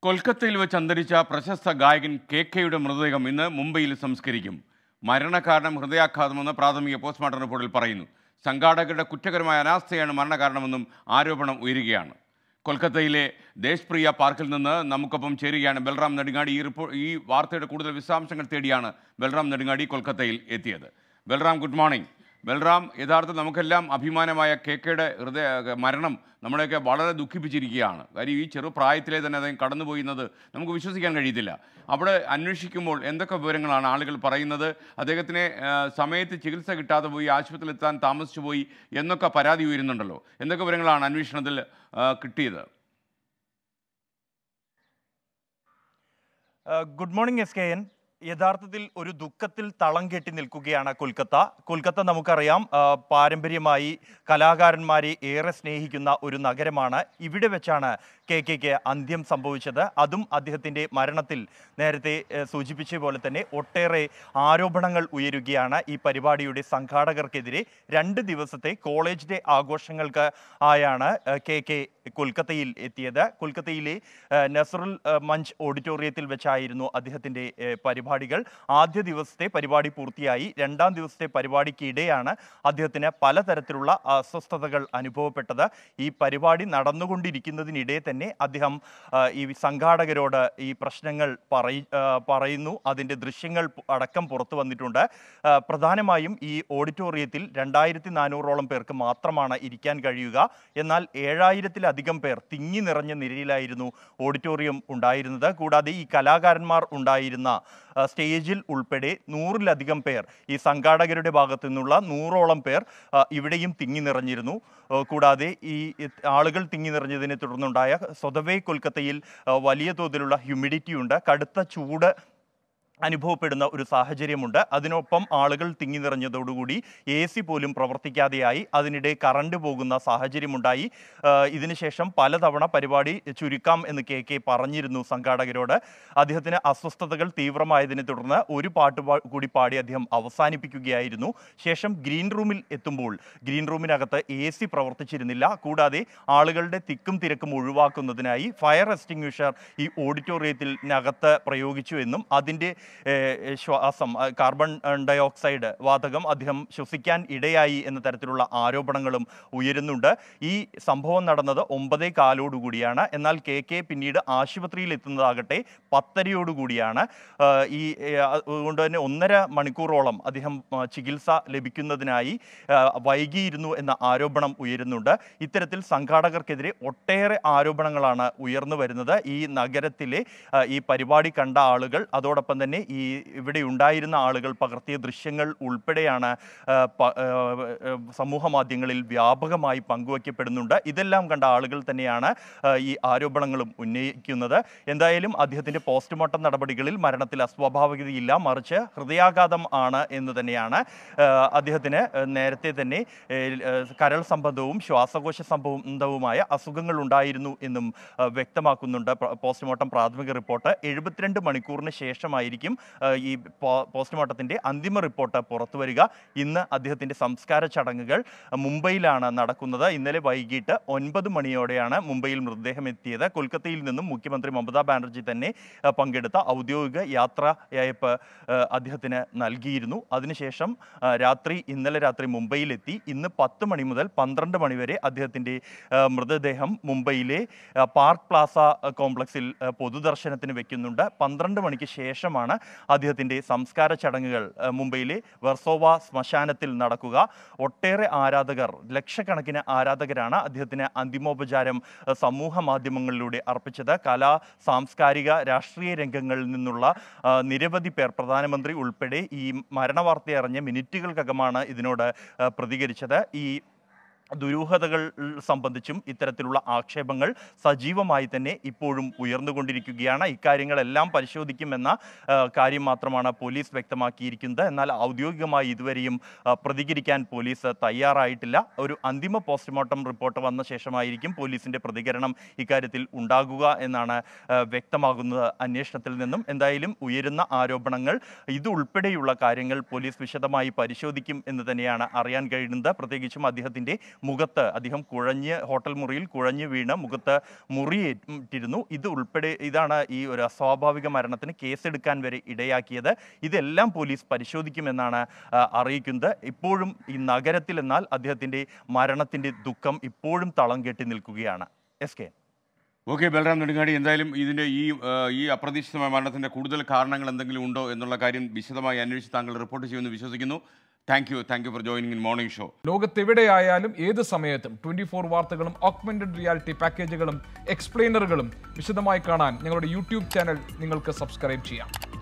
കൊൽക്കത്തയിൽ വെച്ച് അന്തരിച്ച പ്രശസ്ത ഗായകൻ കെ കെയുടെ മൃതദേഹം ഇന്ന് മുംബൈയിൽ സംസ്കരിക്കും മരണകാരണം ഹൃദയാഘാതമെന്ന് പ്രാഥമിക പോസ്റ്റ്മോർട്ടം റിപ്പോർട്ടിൽ പറയുന്നു സംഘാടകരുടെ കുറ്റകരമായ അനാസ്ഥയാണ് മരണകാരണമെന്നും ആരോപണം ഉയരുകയാണ് കൊൽക്കത്തയിലെ ദേശപ്രിയ പാർക്കിൽ നിന്ന് നമുക്കൊപ്പം ചേരുകയാണ് ബൽറാം നെടുങ്ങാടി ഈ റിപ്പോ ഈ വാർത്തയുടെ കൂടുതൽ വിശദാംശങ്ങൾ തേടിയാണ് ബൽറാം നെടുങ്ങാടി കൊൽക്കത്തയിൽ എത്തിയത് ബൽറാം ഗുഡ് മോർണിംഗ് ബൽറാം യഥാർത്ഥത്തിൽ നമുക്കെല്ലാം അഭിമാനമായ കെ കെയുടെ ഹൃദയ മരണം നമ്മളെയൊക്കെ വളരെ ദുഃഖിപ്പിച്ചിരിക്കുകയാണ് കാര്യം ഈ ചെറുപ്രായത്തിലെ തന്നെ അദ്ദേഹം കടന്നുപോയി എന്നത് നമുക്ക് വിശ്വസിക്കാൻ കഴിയത്തില്ല അവിടെ അന്വേഷിക്കുമ്പോൾ എന്തൊക്കെ വിവരങ്ങളാണ് ആളുകൾ പറയുന്നത് അദ്ദേഹത്തിന് ആ, സമയത്ത് ചികിത്സ കിട്ടാതെ പോയി ആശുപത്രിയിൽ എത്താൻ താമസിച്ചു പോയി എന്നൊക്കെ പരാതി ഉയരുന്നുണ്ടല്ലോ എന്തൊക്കെ വിവരങ്ങളാണ് അന്വേഷണത്തിൽ ആ, കിട്ടിയത് ഏഹ് good morning S K N യഥാർത്ഥത്തിൽ ഒരു ദുഃഖത്തിൽ തളം കെട്ടി നിൽക്കുകയാണ് കൊൽക്കത്ത കൊൽക്കത്ത നമുക്കറിയാം ആഹ് പാരമ്പര്യമായി കലാകാരന്മാരെ ഏറെ സ്നേഹിക്കുന്ന ഒരു നഗരമാണ് ഇവിടെ വെച്ചാണ് കെ കെക്ക് അന്ത്യം സംഭവിച്ചത് അതും അദ്ദേഹത്തിൻ്റെ മരണത്തിൽ നേരത്തെ ഏഹ് സൂചിപ്പിച്ച പോലെ തന്നെ ഒട്ടേറെ ആരോപണങ്ങൾ ഉയരുകയാണ് ഈ പരിപാടിയുടെ സംഘാടകർക്കെതിരെ രണ്ട് ദിവസത്തെ കോളേജ് ഡേ ആഘോഷങ്ങൾക്ക് ആയാണ് ഏഹ് കെ കെ കൊൽക്കത്തയിൽ എത്തിയത് കൊൽക്കത്തയിലെ ഏഹ് നസറുൽ ഏഹ് മഞ്ച് ഓഡിറ്റോറിയത്തിൽ വെച്ചായിരുന്നു അദ്ദേഹത്തിൻ്റെ ഏഹ് പരിപാടികൾ ആദ്യ ദിവസത്തെ പരിപാടി പൂർത്തിയായി രണ്ടാം ദിവസത്തെ പരിപാടിക്കിടെയാണ് അദ്ദേഹത്തിന് പലതരത്തിലുള്ള അസ്വസ്ഥതകൾ അനുഭവപ്പെട്ടത് ഈ പരിപാടി നടന്നുകൊണ്ടിരിക്കുന്നതിനിടെ തന്നെ അദ്ദേഹം ആ, ഈ സംഘാടകരോട് ഈ പ്രശ്നങ്ങൾ പറയി ആ, പറയുന്നു അതിൻ്റെ ദൃശ്യങ്ങൾ പു- അടക്കം പുറത്തു വന്നിട്ടുണ്ട് ആ, പ്രധാനമായും ഈ ഓഡിറ്റോറിയത്തിൽ രണ്ടായിരത്തി നാനൂറോളം പേർക്ക് മാത്രമാണ് ഇരിക്കാൻ കഴിയുക എന്നാൽ ഏഴായിരത്തിലധികം പേർ തിങ്ങി നിറഞ്ഞ നിരയിലായിരുന്നു ഓഡിറ്റോറിയം ഉണ്ടായിരുന്നത് കൂടാതെ ഈ കലാകാരന്മാർ ഉണ്ടായിരുന്ന ആ, സ്റ്റേജിൽ ഉൾപ്പെടെ നൂറിലധികം പേർ ഈ സംഘാടകരുടെ ഭാഗത്തു നിന്നുള്ള നൂറോളം പേർ ആ, ഇവിടെയും തിങ്ങി നിറഞ്ഞിരുന്നു ആ, കൂടാതെ ഈ ഇത് ആളുകൾ തിങ്ങി നിറഞ്ഞതിനെ തുടർന്നുണ്ടായ സ്വതവേ കൊൽക്കത്തയിൽ ആ, വലിയ തോതിലുള്ള ഹ്യൂമിഡിറ്റി ഉണ്ട് കടുത്ത ചൂട് അനുഭവപ്പെടുന്ന ഒരു സാഹചര്യമുണ്ട് അതിനൊപ്പം ആളുകൾ തിങ്ങി നിറഞ്ഞതോടുകൂടി എ സി പോലും പ്രവർത്തിക്കാതെയായി അതിനിടെ കറണ്ട് പോകുന്ന സാഹചര്യമുണ്ടായി ആ, ഇതിനുശേഷം പലതവണ പരിപാടി ചുരുക്കാം എന്ന് കെ കെ പറഞ്ഞിരുന്നു സംഘാടകരോട് അദ്ദേഹത്തിന് അസ്വസ്ഥതകൾ തീവ്രമായതിനെ തുടർന്ന് ഒരു പാട്ട് പാ- കൂടി പാടി അദ്ദേഹം അവസാനിപ്പിക്കുകയായിരുന്നു ശേഷം ഗ്രീൻ റൂമിൽ എത്തുമ്പോൾ ഗ്രീൻ റൂമിനകത്ത് എ സി പ്രവർത്തിച്ചിരുന്നില്ല കൂടാതെ ആളുകളുടെ തിക്കും തിരക്കും ഒഴിവാക്കുന്നതിനായി ഫയർ എക്സ്റ്റിങ്വിഷർ ഈ ഓഡിറ്റോറിയത്തിനകത്ത് പ്രയോഗിച്ചു എന്നും അതിൻ്റെ ഏഹ്, ശ്വാസം ആ, കാർബൺ ഡയോക്സൈഡ് വാതകം അദ്ദേഹം ശ്വസിക്കാൻ ഇടയായി എന്ന തരത്തിലുള്ള ആരോപണങ്ങളും ഉയരുന്നുണ്ട് ഈ സംഭവം നടന്നത് ഒമ്പതേ കാലോടുകൂടിയാണ് എന്നാൽ കെ കെ പിന്നീട് ആശുപത്രിയിൽ എത്തുന്നതാകട്ടെ പത്തരയോടുകൂടിയാണ് ആ, ഈ ഏഹ്, അതുകൊണ്ട് തന്നെ ഒന്നര മണിക്കൂറോളം അദ്ദേഹം ആ, ചികിത്സ ലഭിക്കുന്നതിനായി ആ, വൈകിയിരുന്നു എന്ന ആരോപണം ഉയരുന്നുണ്ട് ഇത്തരത്തിൽ സംഘാടകർക്കെതിരെ ഒട്ടേറെ ആരോപണങ്ങളാണ് ഉയർന്നു വരുന്നത് ഈ നഗരത്തിലെ ആ, ഈ പരിപാടി കണ്ട ആളുകൾ അതോടൊപ്പം തന്നെ ഈ ഇവിടെ ഉണ്ടായിരുന്ന ആളുകൾ പകർത്തിയ ദൃശ്യങ്ങൾ ഉൾപ്പെടെയാണ് ആ, പ- ആ, ആ, സമൂഹ മാധ്യമങ്ങളിൽ വ്യാപകമായി പങ്കുവയ്ക്കപ്പെടുന്നുണ്ട് ഇതെല്ലാം കണ്ട ആളുകൾ തന്നെയാണ് ആ, ഈ ആരോപണങ്ങളും ഉന്നയിക്കുന്നത് എന്തായാലും അദ്ദേഹത്തിൻ്റെ പോസ്റ്റ്മോർട്ടം നടപടികളിൽ മരണത്തിൽ അസ്വാഭാവികതയില്ല മറിച്ച് ഹൃദയാഘാതം ആണ് എന്ന് തന്നെയാണ് ആ, അദ്ദേഹത്തിന് നേരത്തെ തന്നെ ഏ, ഏ, കരൾ സംബന്ധവും ശ്വാസകോശ സംബന്ധവുമായ അസുഖങ്ങൾ ഉണ്ടായിരുന്നു എന്നും ആ, വ്യക്തമാക്കുന്നുണ്ട് പ്ര- പോസ്റ്റ്മോർട്ടം പ്രാഥമിക റിപ്പോർട്ട് എഴുപത്തിരണ്ട് മണിക്കൂറിന് ശേഷമായിരിക്കും ആ, ഈ പോ- പോസ്റ്റ്മോർട്ടത്തിൻ്റെ അന്തിമ റിപ്പോർട്ട് പുറത്തു വരിക ഇന്ന് അദ്ദേഹത്തിൻ്റെ സംസ്കാര ചടങ്ങുകൾ മുംബൈയിലാണ് നടക്കുന്നത് ഇന്നലെ വൈകിട്ട് ഒൻപത് മണിയോടെയാണ് മുംബൈയിൽ മൃതദേഹം എത്തിയത് കൊൽക്കത്തയിൽ നിന്നും മുഖ്യമന്ത്രി മമതാ ബാനർജി തന്നെ ആ, പങ്കെടുത്ത ഔദ്യോഗിക യാത്രയയപ്പ് ആ, അദ്ദേഹത്തിന് നൽകിയിരുന്നു അതിനുശേഷം ആ, രാത്രി ഇന്നലെ രാത്രി മുംബൈയിലെത്തി ഇന്ന് പത്ത് മണി മുതൽ പന്ത്രണ്ട് മണി വരെ അദ്ദേഹത്തിൻ്റെ ആ, മൃതദേഹം മുംബൈയിലെ ആ, പാർക്ക് പ്ലാസ ആ, കോംപ്ലക്സിൽ ആ, പൊതുദർശനത്തിന് വെക്കുന്നുണ്ട് പന്ത്രണ്ട് മണിക്ക് ശേഷമാണ് അദ്ദേഹത്തിൻ്റെ സംസ്കാര ചടങ്ങുകൾ ആ, മുംബൈയിലെ വെർസോവ ശ്മശാനത്തിൽ നടക്കുക ഒട്ടേറെ ആരാധകർ ലക്ഷക്കണക്കിന് ആരാധകരാണ് അദ്ദേഹത്തിന് അന്തിമോപചാരം ആ, സമൂഹ മാധ്യമങ്ങളിലൂടെ അർപ്പിച്ചത് കലാ സാംസ്കാരിക രാഷ്ട്രീയ രംഗങ്ങളിൽ നിന്നുള്ള ആ, നിരവധി പേർ പ്രധാനമന്ത്രി ഉൾപ്പെടെ ഈ മരണവാർത്ത അറിഞ്ഞ മിനിറ്റുകൾക്കകമാണ് ഇതിനോട് ആ, പ്രതികരിച്ചത് ഈ ദുരൂഹതകൾ സംബന്ധിച്ചും ഇത്തരത്തിലുള്ള ആക്ഷേപങ്ങൾ സജീവമായി തന്നെ ഇപ്പോഴും ഉയർന്നുകൊണ്ടിരിക്കുകയാണ് ഇക്കാര്യങ്ങളെല്ലാം പരിശോധിക്കുമെന്ന ആ, കാര്യം മാത്രമാണ് പോലീസ് വ്യക്തമാക്കിയിരിക്കുന്നത് എന്നാൽ ഔദ്യോഗികമായി ഇതുവരെയും ആ, പ്രതികരിക്കാൻ പോലീസ് തയ്യാറായിട്ടില്ല ഒരു അന്തിമ പോസ്റ്റ്മോർട്ടം റിപ്പോർട്ട് വന്ന ശേഷമായിരിക്കും പോലീസിന്റെ പ്രതികരണം ഇക്കാര്യത്തിൽ ഉണ്ടാകുക എന്നാണ് ആ, വ്യക്തമാകുന്നത് അന്വേഷണത്തിൽ നിന്നും എന്തായാലും ഉയരുന്ന ആരോപണങ്ങൾ ഇതുൾപ്പെടെയുള്ള കാര്യങ്ങൾ പോലീസ് വിശദമായി പരിശോധിക്കും എന്ന് തന്നെയാണ് അറിയാൻ കഴിയുന്നത് പ്രത്യേകിച്ചും അദ്ദേഹത്തിന്റെ മുഖത്ത് അദ്ദേഹം കുഴഞ്ഞ് ഹോട്ടൽ മുറിയിൽ കുഴഞ്ഞു വീണ് മുഖത്ത് മുറിയേറ്റിരുന്നു ഇത് ഉൾപ്പെടെ ഇതാണ് ഈ ഒരു അസ്വാഭാവിക മരണത്തിന് കേസെടുക്കാൻ വരെ ഇടയാക്കിയത് ഇതെല്ലാം പോലീസ് പരിശോധിക്കുമെന്നാണ് ആ, അറിയിക്കുന്നത് ഇപ്പോഴും ഈ നഗരത്തിൽ എന്നാൽ അദ്ദേഹത്തിൻ്റെ മരണത്തിൻ്റെ ദുഃഖം ഇപ്പോഴും തളം കെട്ടി നിൽക്കുകയാണ് S K okay Balaram Nedungadi എന്തായാലും ഇതിൻ്റെ ഈ ആ, ഈ അപ്രതീക്ഷിതമായ മരണത്തിൻ്റെ കൂടുതൽ കാരണങ്ങൾ എന്തെങ്കിലും ഉണ്ടോ എന്നുള്ള കാര്യം വിശദമായി അന്വേഷിച്ച് താങ്കൾ റിപ്പോർട്ട് ചെയ്യുമെന്ന് വിശ്വസിക്കുന്നു thank you thank you for joining in morning show ലോകത്തെവിടെയായാലും ഏത് സമയത്തും ട്വന്റി ഫോർ വാർത്തകളും ഓഗ്മെന്റഡ് റിയാലിറ്റി പാക്കേജുകളും എക്സ്പ്ലെയിനറുകളും വിശദമായി കാണാൻ ഞങ്ങളുടെ യൂട്യൂബ് ചാനൽ നിങ്ങൾക്ക് സബ്സ്ക്രൈബ് ചെയ്യാം